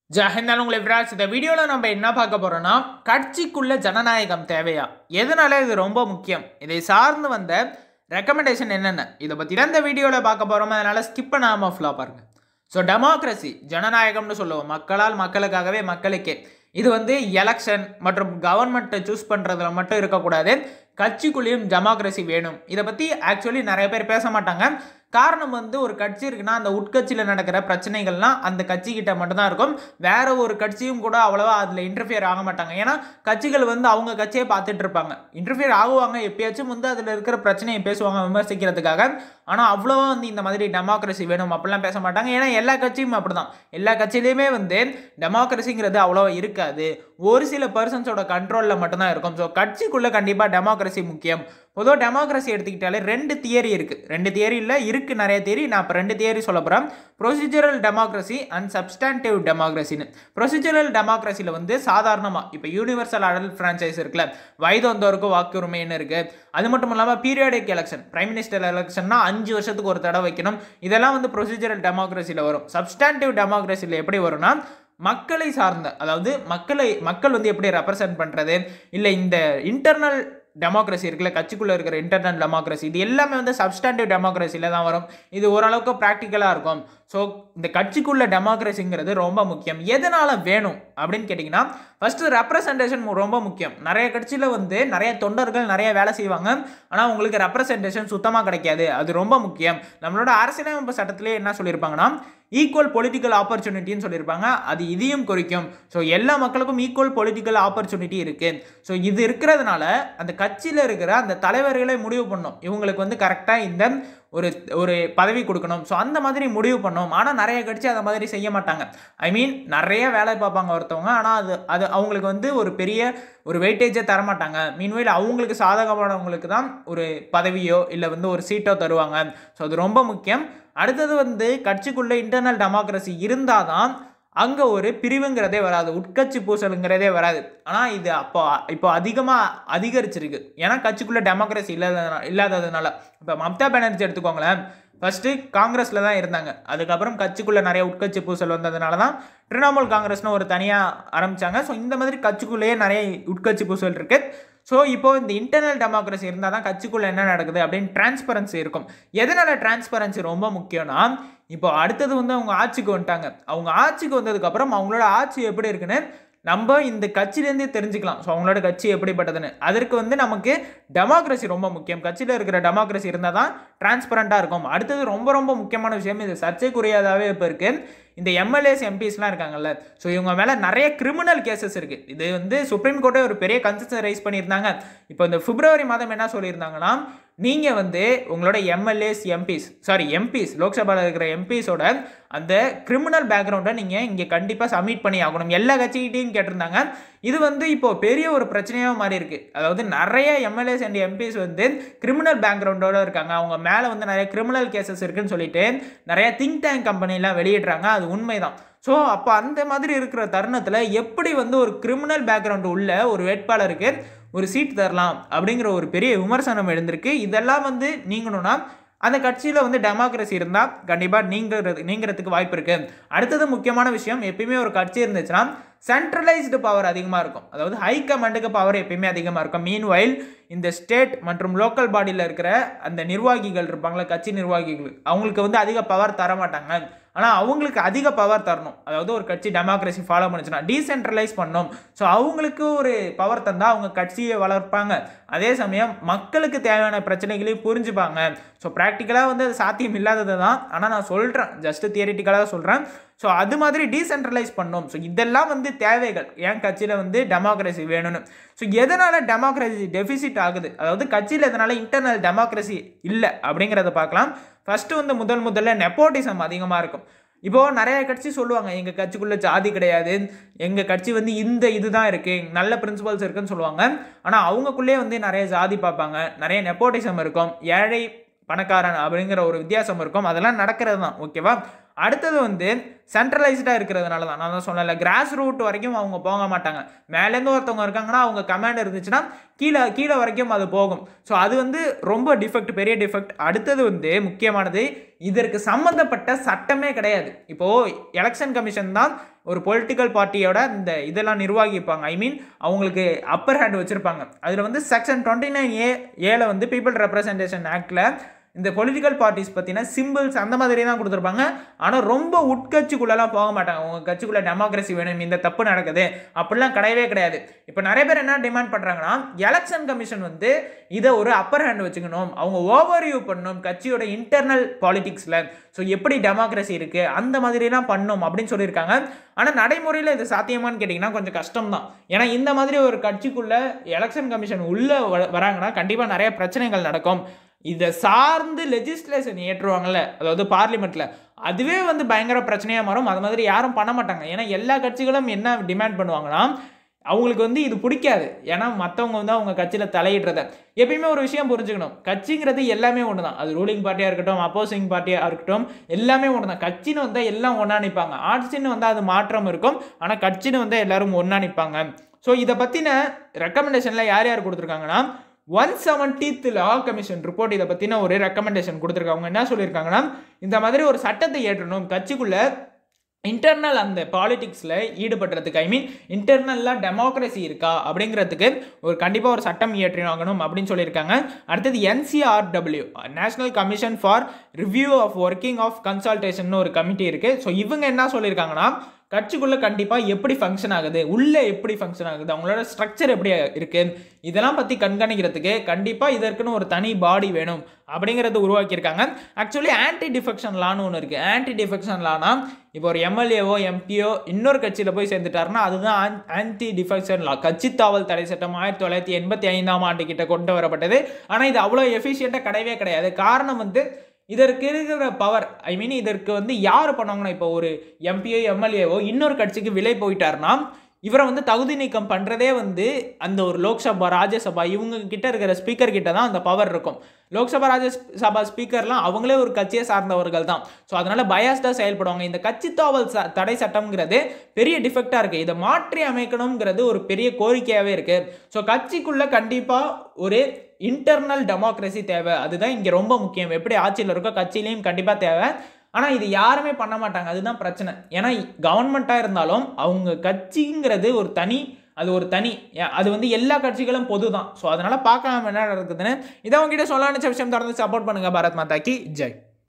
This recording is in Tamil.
ஜஹிந்தான் உங்களை விராஜ் இந்த வீடியோவில் நம்ம என்ன பார்க்க போகிறோம்னா கட்சிக்குள்ள ஜனநாயகம் தேவையா எதனால இது ரொம்ப முக்கியம் இதை சார்ந்து வந்த ரெக்கமெண்டேஷன் என்னென்ன இதை பற்றி தான் இந்த வீடியோவில் பார்க்க போகிறோம் அதனால் ஸ்கிப் பண்ணாமல் ஃபுல்லாக பாருங்க ஸோ டெமோக்ரஸி ஜனநாயகம்னு சொல்லுவோம் மக்களால் மக்களுக்காகவே மக்களுக்கே இது வந்து எலெக்ஷன் மற்றும் கவர்மெண்ட்டை சூஸ் பண்ணுறதுல மட்டும் இருக்கக்கூடாது கட்சிக்குள்ளேயும் டெமோக்ரஸி வேணும் இதை பற்றி ஆக்சுவலி நிறைய பேர் பேச மாட்டாங்க காரணம் வந்து ஒரு கட்சி இருக்குன்னா அந்த உட்கட்சியில் நடக்கிற பிரச்சனைகள்லாம் அந்த கட்சிக்கிட்ட மட்டும்தான் இருக்கும் வேற ஒரு கட்சியும் கூட அவ்வளோவா அதில் இன்டர்ஃபியர் ஆக மாட்டாங்க ஏன்னா கட்சிகள் வந்து அவங்க கட்சியை பார்த்துட்டு இருப்பாங்க இன்டர்ஃபியர் ஆகுவாங்க எப்பயாச்சும் வந்து அதில் இருக்கிற பிரச்சனையை பேசுவாங்க விமர்சிக்கிறதுக்காக ஆனால் அவ்வளோவா வந்து இந்த மாதிரி டெமோக்ரஸி வேணும் அப்படிலாம் பேச மாட்டாங்க ஏன்னா எல்லா கட்சியும் அப்படிதான் எல்லா கட்சியிலையுமே வந்து டெமோக்ரஸிங்கிறது அவ்வளோவா இருக்காது ஒரு சில பர்சன்ஸோட கண்ட்ரோலில் மட்டும்தான் இருக்கும் ஸோ கட்சிக்குள்ளே கண்டிப்பாக டெமோக்ரஸி முக்கியம் பொதுவாக டெமோக்ரஸி எடுத்துக்கிட்டாலே ரெண்டு தியரி இருக்குது ரெண்டு தியரி இல்லை இருக்குது நிறைய தியரி நான் இப்போ ரெண்டு தியரி சொல்ல போகிறேன் ப்ரொசீஜரல் டெமோக்ரஸி அண்ட் சப்ஸ்டான்டிவ் டெமோக்ரஸின்னு ப்ரொசீஜரல் டெமோக்ரஸியில் வந்து சாதாரணமாக இப்போ யூனிவர்சல் அடல்ட் ஃப்ரான்ச்சைஸ் இருக்குல்ல வயது வந்தவருக்கும் வாக்குரிமைன்னு இருக்குது அது மட்டும் இல்லாமல் பீரியாடிக் எலெக்ஷன் பிரைம் மினிஸ்டர் எலெக்ஷன்னா அஞ்சு வருஷத்துக்கு ஒரு தடவை வைக்கணும் இதெல்லாம் வந்து ப்ரொசீஜரல் டெமோக்ரஸியில் வரும் சப்ஸ்டான்டிவ் டெமோக்ரஸியில் எப்படி வரும்னா மக்களை சார்ந்த அதாவது மக்களை மக்கள் வந்து எப்படி ரெப்ரசன்ட் பண்ணுறது இல்லை இந்த இன்டர்னல் டெமோக்ரஸி இருக்குல்ல கட்சிக்குள்ளே இருக்கிற இன்டர்னல் டெமோக்ரஸி இது எல்லாமே வந்து சப்ஸ்டாண்டிவ் டெமோக்ரஸியில் தான் வரும் இது ஓரளவுக்கு ப்ராக்டிக்கலாக இருக்கும் ஸோ இந்த கட்சிக்குள்ள டெமோக்ரஸிங்கிறது ரொம்ப முக்கியம் எதனால் வேணும் அப்படின்னு கேட்டிங்கன்னா ஃபஸ்ட்டு ரெப்ரசன்டேஷன் ரொம்ப முக்கியம் நிறைய கட்சியில் வந்து நிறைய தொண்டர்கள் நிறைய வேலை செய்வாங்க ஆனால் உங்களுக்கு ரெப்ரசன்டேஷன் சுத்தமாக கிடைக்காது அது ரொம்ப முக்கியம் நம்மளோட அரசியலமைப்பு சட்டத்திலே என்ன சொல்லியிருப்பாங்கன்னா ஈக்குவல் பொலிட்டிக்கல் ஆப்பர்ச்சுனிட்டின்னு சொல்லியிருப்பாங்க அது இதையும் குறிக்கும் ஸோ எல்லா மக்களுக்கும் ஈக்குவல் பொலிட்டிக்கல் ஆப்பர்ச்சுனிட்டி இருக்குது ஸோ இது இருக்கிறதுனால அந்த கட்சியில் இருக்கிற அந்த தலைவர்களே முடிவு பண்ணும் இவங்களுக்கு வந்து கரெக்டாக இந்த ஒரு ஒரு பதவி கொடுக்கணும் ஸோ அந்த மாதிரி முடிவு பண்ணோம் ஆனால் நிறைய கட்சி அந்த மாதிரி செய்ய மாட்டாங்க ஐ மீன் நிறைய வேலை பார்ப்பாங்க ஒருத்தவங்க ஆனால் அது அது அவங்களுக்கு வந்து ஒரு பெரிய ஒரு வெயிட்டேஜே தரமாட்டாங்க மீன்வேல் அவங்களுக்கு சாதகமானவங்களுக்கு தான் ஒரு பதவியோ இல்லை வந்து ஒரு சீட்டோ தருவாங்க ஸோ அது ரொம்ப முக்கியம் அடுத்தது வந்து கட்சிக்குள்ளே இன்டர்னல் டெமோக்ரஸி இருந்தால் தான் அங்கே ஒரு பிரிவுங்கிறதே வராது உட்கட்சி பூசலுங்கிறதே வராது ஆனால் இது அப்போ இப்போ அதிகமாக அதிகரிச்சிருக்கு ஏன்னா கட்சிக்குள்ளே டெமோக்ரஸி இல்லாததுனால இல்லாததுனால இப்போ மம்தா பானர்ஜி எடுத்துக்கோங்களேன் ஃபஸ்ட்டு காங்கிரஸில் தான் இருந்தாங்க அதுக்கப்புறம் கட்சிக்குள்ளே நிறைய உட்கட்சி பூசல் வந்ததுனால தான் திரிணாமுல் காங்கிரஸ்னு ஒரு தனியாக ஆரம்பித்தாங்க ஸோ இந்த மாதிரி கட்சிக்குள்ளேயே நிறைய உட்கட்சி பூசல் இருக்குது ஸோ இப்போ இந்த இன்டர்னல் டெமோக்ரஸி இருந்தால் தான் கட்சிக்குள்ளே என்ன நடக்குது அப்படின்னு டிரான்ஸ்பரன்சி இருக்கும் எதனால் டிரான்ஸ்பரன்சி ரொம்ப முக்கியம்னா இப்போ அடுத்தது வந்து அவங்க ஆட்சிக்கு வந்துட்டாங்க அவங்க ஆட்சிக்கு வந்ததுக்கப்புறம் அவங்களோட ஆட்சி எப்படி இருக்குன்னு நம்ம இந்த கட்சியிலேருந்தே தெரிஞ்சுக்கலாம் ஸோ அவங்களோட கட்சி எப்படிப்பட்டதுன்னு அதற்கு வந்து நமக்கு டெமோக்ரஸி ரொம்ப முக்கியம் கட்சியில் இருக்கிற டெமோக்ரஸி இருந்தால் தான் டிரான்ஸ்பரண்ட்டாக இருக்கும் அடுத்தது ரொம்ப ரொம்ப முக்கியமான விஷயம் இது சர்ச்சைக்குரியதாகவே இப்போ இருக்குது இந்த எம்எல்ஏஸ் எம்பிஸ்லாம் இருக்காங்கல்ல ஸோ இவங்க மேலே நிறைய கிரிமினல் கேசஸ் இருக்குது இது வந்து சுப்ரீம் கோர்ட்டே ஒரு பெரிய கன்சர்ன் ரைஸ் பண்ணியிருந்தாங்க இப்போ இந்த பிப்ரவரி மாதம் என்ன சொல்லியிருந்தாங்கன்னா நீங்கள் வந்து உங்களோட எம்எல்ஏஸ் எம்பிஸ் சாரி எம்பிஸ் லோக்சபாவில் இருக்கிற எம்பிஸோட அந்த கிரிமினல் பேக்ரவுண்டை நீங்கள் இங்கே கண்டிப்பாக சப்மிட் பண்ணி ஆகணும் எல்லா கட்சிகிட்டையும் கேட்டிருந்தாங்க இது வந்து இப்போ பெரிய ஒரு பிரச்சனையாக மாறி இருக்குது அதாவது நிறைய எம்எல்ஏஸ் அண்ட் எம்பிஸ் வந்து கிரிமினல் பேக்ரவுண்டோடு இருக்காங்க அவங்க மேலே வந்து நிறைய கிரிமினல் கேசஸ் இருக்குன்னு சொல்லிட்டு நிறைய திங்க் டேங்க் கம்பெனிலாம் வெளியிடுறாங்க அது உண்மைதான் ஸோ அப்போ அந்த மாதிரி இருக்கிற தருணத்தில் எப்படி வந்து ஒரு கிரிமினல் பேக்ரவுண்டு உள்ள ஒரு வேட்பாளருக்கு ஒரு சீட் தரலாம் அப்படிங்கிற ஒரு பெரிய விமர்சனம் எழுந்திருக்கு இதெல்லாம் வந்து நீங்கணும்னா அந்த கட்சியில் வந்து டெமோக்ரஸி இருந்தால் கண்டிப்பாக நீங்கிறது நீங்கிறதுக்கு வாய்ப்பு இருக்குது அடுத்தது முக்கியமான விஷயம் எப்பயுமே ஒரு கட்சி இருந்துச்சுன்னா சென்ட்ரலைஸ்டு பவர் அதிகமாக இருக்கும் அதாவது ஹை கமாண்டுக்கு பவர் எப்பயுமே அதிகமாக இருக்கும் மீன் வயல் இந்த ஸ்டேட் மற்றும் லோக்கல் பாடியில் இருக்கிற அந்த நிர்வாகிகள் இருப்பாங்களே கட்சி நிர்வாகிகள் அவங்களுக்கு வந்து அதிக பவர் தர மாட்டாங்க ஆனால் அவங்களுக்கு அதிக பவர் தரணும் அதாவது ஒரு கட்சி டெமோக்ரஸி ஃபாலோ பண்ணுச்சுன்னா டீசென்ட்ரலைஸ் பண்ணணும் ஸோ அவங்களுக்கு ஒரு பவர் தந்தால் அவங்க கட்சியை வளர்ப்பாங்க அதே சமயம் மக்களுக்கு தேவையான பிரச்சனைகளையும் புரிஞ்சுப்பாங்க ஸோ ப்ராக்டிக்கலாக வந்து அது சாத்தியம் இல்லாதது தான் ஆனால் நான் சொல்கிறேன் ஜஸ்ட் தியரிட்டிக்கலாக சொல்கிறேன் ஸோ அது மாதிரி டீசென்ட்ரலைஸ் பண்ணணும் ஸோ இதெல்லாம் வந்து தேவைகள் என் கட்சியில் வந்து டெமோக்ரஸி வேணும்னு ஸோ எதனால் டெமோக்ரஸி டெபிசிட் ஆகுது அதாவது கட்சியில் எதனால் இன்டர்னல் டெமோக்ரஸி இல்லை அப்படிங்கிறத பார்க்கலாம் ஃபஸ்ட்டு வந்து முதல் முதல்ல நெப்போட்டிசம் அதிகமாக இருக்கும் இப்போது நிறைய கட்சி சொல்லுவாங்க எங்கள் கட்சிக்குள்ளே ஜாதி கிடையாது எங்கள் கட்சி வந்து இந்த இதுதான் இருக்குது நல்ல பிரின்சிபல்ஸ் இருக்குன்னு சொல்லுவாங்க ஆனால் அவங்கக்குள்ளேயே வந்து நிறைய ஜாதி பார்ப்பாங்க நிறைய நெப்போட்டிசம் இருக்கும் ஏழை பணக்காரன் அப்படிங்கிற ஒரு வித்தியாசம் இருக்கும் அதெல்லாம் நடக்கிறது தான் ஓகேவா அடுத்தது வந்து சென்ட்ரலைஸ்டாக இருக்கிறதுனால தான் நான் தான் சொன்னல கிராஸ் ரூட் வரைக்கும் அவங்க போக மாட்டாங்க மேலேருந்து ஒருத்தவங்க இருக்காங்கன்னா அவங்க கமாண்ட் இருந்துச்சுன்னா கீழே கீழே வரைக்கும் அது போகும் ஸோ அது வந்து ரொம்ப டிஃபெக்ட் பெரிய டிஃபெக்ட் அடுத்தது வந்து முக்கியமானது இதற்கு சம்மந்தப்பட்ட சட்டமே கிடையாது இப்போது எலெக்ஷன் கமிஷன் தான் ஒரு பொலிட்டிக்கல் பார்ட்டியோட இந்த இதெல்லாம் நிர்வகிப்பாங்க ஐ மீன் அவங்களுக்கு அப்பர் ஹேண்ட் வச்சுருப்பாங்க அதில் வந்து செக்ஷன் டுவெண்ட்டி நைன் ஏ ஏல வந்து பீப்புள் ரெப்ரசன்டேஷன் ஆக்டில் இந்த பொலிட்டிக்கல் பார்ட்டிஸ் பார்த்தீங்கன்னா சிம்பிள்ஸ் அந்த மாதிரி தான் கொடுத்துருப்பாங்க ஆனால் ரொம்ப உட்கட்சிக்குள்ளெல்லாம் போக மாட்டாங்க உங்கள் கட்சிக்குள்ளே டெமோக்ரஸி வேணும் இந்த தப்பு நடக்குது அப்படிலாம் கிடையவே கிடையாது இப்போ நிறைய பேர் என்ன டிமாண்ட் பண்ணுறாங்கன்னா எலெக்ஷன் கமிஷன் வந்து இதை ஒரு அப்பர் ஹேண்ட் வச்சுக்கணும் அவங்க ஓவர் வியூ பண்ணணும் கட்சியோட இன்டர்னல் பாலிடிக்ஸில் ஸோ எப்படி டெமோக்ரஸி இருக்குது அந்த மாதிரிலாம் பண்ணும் அப்படின்னு சொல்லியிருக்காங்க ஆனால் நடைமுறையில் இது சாத்தியமான்னு கேட்டிங்கன்னா கொஞ்சம் கஷ்டம் தான் ஏன்னா இந்த மாதிரி ஒரு கட்சிக்குள்ளே எலெக்ஷன் கமிஷன் உள்ளே வராங்கன்னா கண்டிப்பாக நிறைய பிரச்சனைகள் நடக்கும் இதை சார்ந்து லெஜிஸ்லேஷன் ஏற்றுவாங்கல்ல அதாவது பார்லிமெண்ட்டில் அதுவே வந்து பயங்கர பிரச்சனையாக மாறும் அது மாதிரி யாரும் பண்ண மாட்டாங்க ஏன்னா எல்லா கட்சிகளும் என்ன டிமாண்ட் பண்ணுவாங்கன்னா அவங்களுக்கு வந்து இது பிடிக்காது ஏன்னா மற்றவங்க வந்து அவங்க கட்சியில் தலையிடுறத எப்பயுமே ஒரு விஷயம் புரிஞ்சுக்கணும் கட்சிங்கிறது எல்லாமே ஒன்று தான் அது ரூலிங் பார்ட்டியாக இருக்கட்டும் அப்போசிங் பார்ட்டியாக இருக்கட்டும் எல்லாமே ஒன்று தான் கட்சின்னு வந்தால் எல்லாம் ஒன்றா நிற்பாங்க ஆட்சின்னு வந்தால் அது மாற்றம் இருக்கும் ஆனால் கட்சின்னு வந்தால் எல்லாரும் ஒன்றா நிற்பாங்க ஸோ இதை பற்றின ரெக்கமெண்டேஷனில் யார் யார் கொடுத்துருக்காங்கன்னா one seventeenth law commission report இதை பற்றின ஒரு ரெக்கமெண்டேஷன் கொடுத்துருக்காங்க அவங்க என்ன சொல்லியிருக்காங்கன்னா இந்த மாதிரி ஒரு சட்டத்தை ஏற்றணும் கட்சிக்குள்ளே இன்டர்னல் அந்த பாலிடிக்ஸில் ஈடுபடுறதுக்கு ஐ மீன் இன்டர்னலாக டெமோக்ரஸி இருக்கா அப்படிங்கிறதுக்கு ஒரு கண்டிப்பாக ஒரு சட்டம் இயற்றினாகணும் அப்படின்னு சொல்லியிருக்காங்க அடுத்தது NCRW national commission for review of working of consultation ஒரு கமிட்டி இருக்குது ஸோ இவங்க என்ன சொல்லியிருக்காங்கன்னா கட்சிக்குள்ளே கண்டிப்பாக எப்படி ஃபங்க்ஷன் ஆகுது உள்ளே எப்படி ஃபங்க்ஷன் ஆகுது அவங்களோட ஸ்ட்ரக்சர் எப்படி இருக்குது இதெல்லாம் பற்றி கண்காணிக்கிறதுக்கு கண்டிப்பாக இதற்குன்னு ஒரு தனி பாடி வேணும் அப்படிங்கிறத உருவாக்கியிருக்காங்க ஆக்சுவலி ஆன்டி டிஃபெக்ஷன் லான்னு ஒன்று இருக்குது ஆன்டி டிஃபெக்ஷன் லானா இப்போ ஒரு எம்எல்ஏவோ எம்பியோ இன்னொரு கட்சியில் போய் சேர்ந்துட்டாருன்னா அதுதான் ஆன்டி டிஃபெக்ஷன் லா கட்சி தாவல் தடை சட்டம் ஆயிரத்தி தொள்ளாயிரத்தி எண்பத்தி ஐந்தாம் ஆண்டு கிட்ட கொண்டு வரப்பட்டது ஆனால் இது அவ்வளோ எஃபிஷியண்ட்டாக கிடையவே கிடையாது காரணம் வந்து இதற்கு இருக்கிற பவர் ஐ மீன் இதற்கு வந்து யார் பண்ணுவாங்கன்னா இப்போ ஒரு எம்பியோ எம்எல்ஏவோ இன்னொரு கட்சிக்கு விலை போயிட்டாருன்னா இவரை வந்து தகுதி நீக்கம் பண்ணுறதே வந்து அந்த ஒரு லோக்சபா ராஜ்யசபா இவங்க கிட்ட இருக்கிற ஸ்பீக்கர் கிட்ட தான் அந்த பவர் இருக்கும் லோக்சபா ராஜ்யசபா ஸ்பீக்கர்லாம் அவங்களே ஒரு கட்சியை சார்ந்தவர்கள் தான் ஸோ அதனால பயாஸ்டாக செயல்படுவாங்க இந்த கட்சி தாவல் ச தடை சட்டம்ங்கிறது பெரிய டிஃபெக்டாக இருக்குது இதை மாற்றி அமைக்கணுங்கிறது ஒரு பெரிய கோரிக்கையாகவே இருக்குது ஸோ கட்சிக்குள்ளே கண்டிப்பாக ஒரு இன்டர்னல் டெமோக்ரஸி தேவை அதுதான் இங்கே ரொம்ப முக்கியம் எப்படி ஆட்சியில் இருக்கோ கட்சியிலையும் கண்டிப்பாக தேவை ஆனால் இது யாருமே பண்ண மாட்டாங்க அதுதான் பிரச்சனை ஏன்னா கவர்மெண்ட்டாக இருந்தாலும் அவங்க கட்சிங்கிறது ஒரு தனி அது ஒரு தனி அது வந்து எல்லா கட்சிகளும் பொது தான் ஸோ அதனால் பார்க்காம என்ன நடக்குதுன்னு இதை உங்ககிட்ட சொல்ல நினச்ச விஷயம் தொடர்ந்து சப்போர்ட் பண்ணுங்கள் பாரத் மாதாக்கு ஜெய்